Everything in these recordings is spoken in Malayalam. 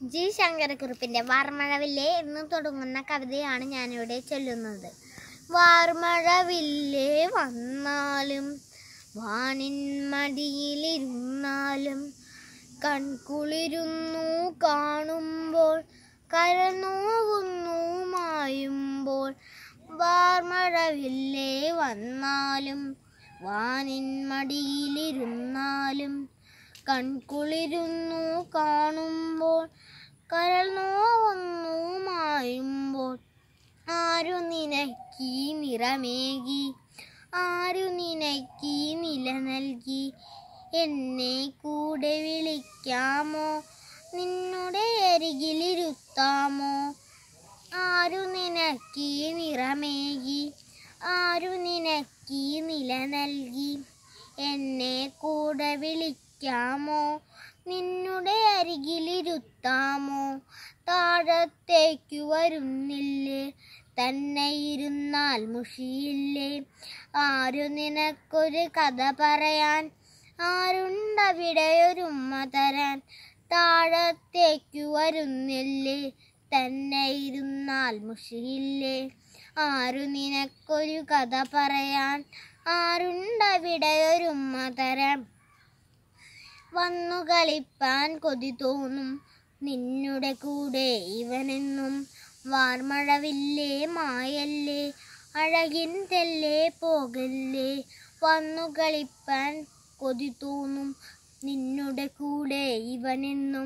ജി ശങ്കരക്കുറുപ്പിന്റെ വാർമഴവില്ലേ എന്ന് തുടങ്ങുന്ന കവിതയാണ് ഞാനിവിടെ ചൊല്ലുന്നത് വാർമഴവില്ലേ വന്നാലും വാനിൻ മടിയിലിരുന്നാലും കൺകുളിരുന്നു കാണുമ്പോൾ കരനോവുന്നു മായുമ്പോൾ വാർമഴവില്ലേ വന്നാലും വാനിൻ മടിയിലിരുന്നാലും കൺകുളിരുന്നു കാണുമ്പോൾ കരൾ നോവുന്നു മായുമ്പോൾ ആരു നിനക്കീ നിറമേകി ആരു നിനക്കീ നില നൽകി എന്നെ കൂടെ വിളിക്കാമോ നിന്നുടെ അരികിലിരുത്താമോ ആരു നിനക്കീ നിറമേകി ആരു നിനക്കീ നില നൽകി എന്നെ കൂടെ വിളിക്കാമോ നിന്നുടെ അരികിലിരുത്താമോ താഴത്തേക്കു വരുന്നില്ലേ തന്നെ ഇരുന്നാൽ മുഷിയില്ലേ ആരു നിനക്കൊരു കഥ പറയാൻ ആരുണ്ടവിടെ ഒരു ഉമ്മ തരാൻ താഴത്തേക്കു വരുന്നില്ലേ തന്നെ ഇരുന്നാൽ മുഷിയില്ലേ ആരു നിനക്കൊരു കഥ പറയാൻ ആരുണ്ടവിടെ ഒരു ഉമ്മ തരാൻ വന്നു കളിപ്പാൻ കൊതി തോന്നും നിന്നുടെ കൂടെ ഇവനെന്നും വാർമഴവില്ലേ മായല്ലേ അഴകിൻ തെല്ലേ പോകല്ലേ വന്നു കളിപ്പാൻ കൊതി തോന്നും നിന്നുടെ കൂടെ ഇവനെന്നും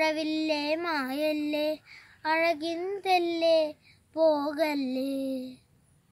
വാർമഴവില്ലേ മായല്ലേ അഴകിൻ തെല്ലേ പോകല്ലേ